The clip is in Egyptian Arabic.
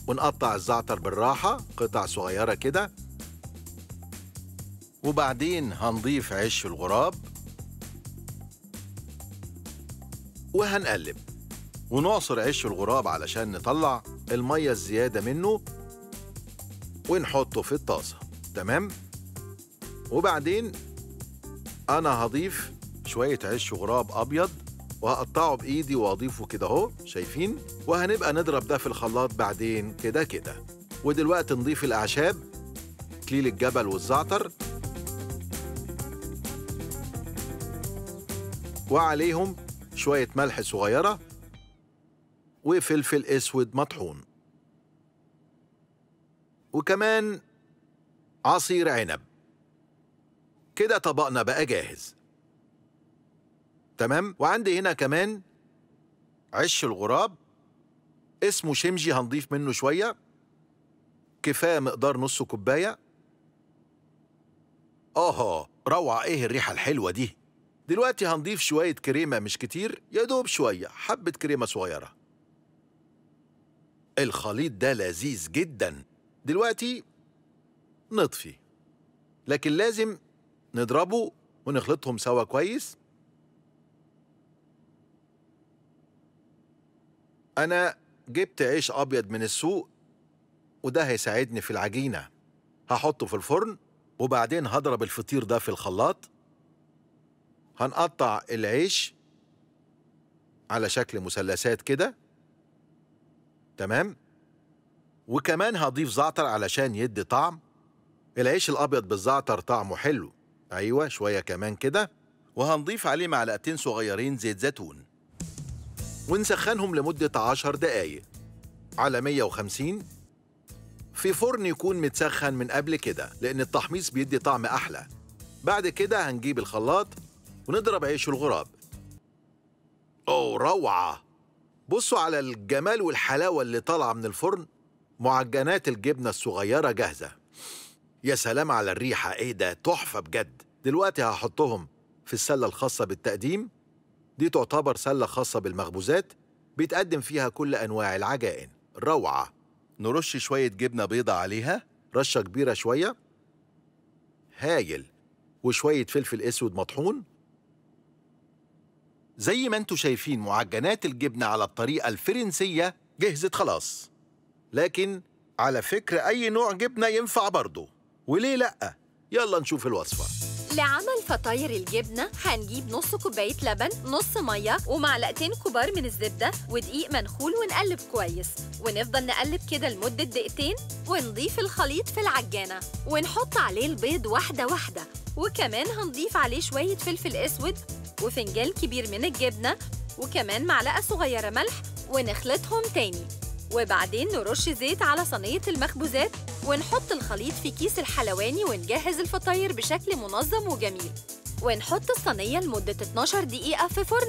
ونقطع الزعتر بالراحة قطع صغيرة كده وبعدين هنضيف عيش الغراب وهنقلب ونعصر عيش الغراب علشان نطلع المية الزيادة منه ونحطه في الطاسة تمام؟ وبعدين أنا هضيف شوية عيش غراب أبيض وهقطعه بإيدي وأضيفه كده أهو شايفين؟ وهنبقى نضرب ده في الخلاط بعدين كده كده ودلوقتي نضيف الأعشاب كليل الجبل والزعتر وعليهم شوية ملح صغيرة وفلفل اسود مطحون وكمان عصير عنب كده طبقنا بقى جاهز تمام وعندي هنا كمان عش الغراب اسمه شمجي هنضيف منه شوية كفاية مقدار نص كوباية آه روعة إيه الريحة الحلوة دي دلوقتي هنضيف شوية كريمة مش كتير يا دوب شوية حبة كريمة صغيرة الخليط ده لذيذ جدا دلوقتي نطفي لكن لازم نضربه ونخلطهم سوا كويس أنا جبت عيش أبيض من السوق وده هيساعدني في العجينة هحطه في الفرن وبعدين هضرب الفطير ده في الخلاط هنقطع العيش على شكل مثلثات كده تمام وكمان هضيف زعتر علشان يدي طعم العيش الابيض بالزعتر طعمه حلو ايوه شويه كمان كده وهنضيف عليه معلقتين صغيرين زيت زيتون ونسخنهم لمده عشر دقايق على 150 في فرن يكون متسخن من قبل كده لان التحميص بيدي طعم احلى بعد كده هنجيب الخلاط ونضرب عيش الغراب اوه روعه بصوا على الجمال والحلاوه اللي طالعه من الفرن معجنات الجبنه الصغيره جاهزه يا سلام على الريحه ايه ده تحفه بجد دلوقتي هحطهم في السله الخاصه بالتقديم دي تعتبر سله خاصه بالمخبوزات بيتقدم فيها كل انواع العجائن روعه نرش شويه جبنه بيضه عليها رشه كبيره شويه هايل وشويه فلفل اسود مطحون زي ما انتوا شايفين معجنات الجبنة على الطريقة الفرنسية جهزت خلاص لكن على فكرة أي نوع جبنة ينفع برضه وليه لأ؟ يلا نشوف الوصفة لعمل فطاير الجبنة هنجيب نص كوباية لبن نص مية ومعلقتين كبار من الزبدة ودقيق منخول ونقلب كويس ونفضل نقلب كده لمدة دقيقتين ونضيف الخليط في العجانة ونحط عليه البيض واحدة واحدة وكمان هنضيف عليه شوية فلفل أسود وفنجان كبير من الجبنة وكمان معلقة صغيرة ملح ونخلطهم تاني وبعدين نرش زيت على صينية المخبوزات ونحط الخليط في كيس الحلواني ونجهز الفطاير بشكل منظم وجميل ونحط الصينية لمدة 12 دقيقة في فرن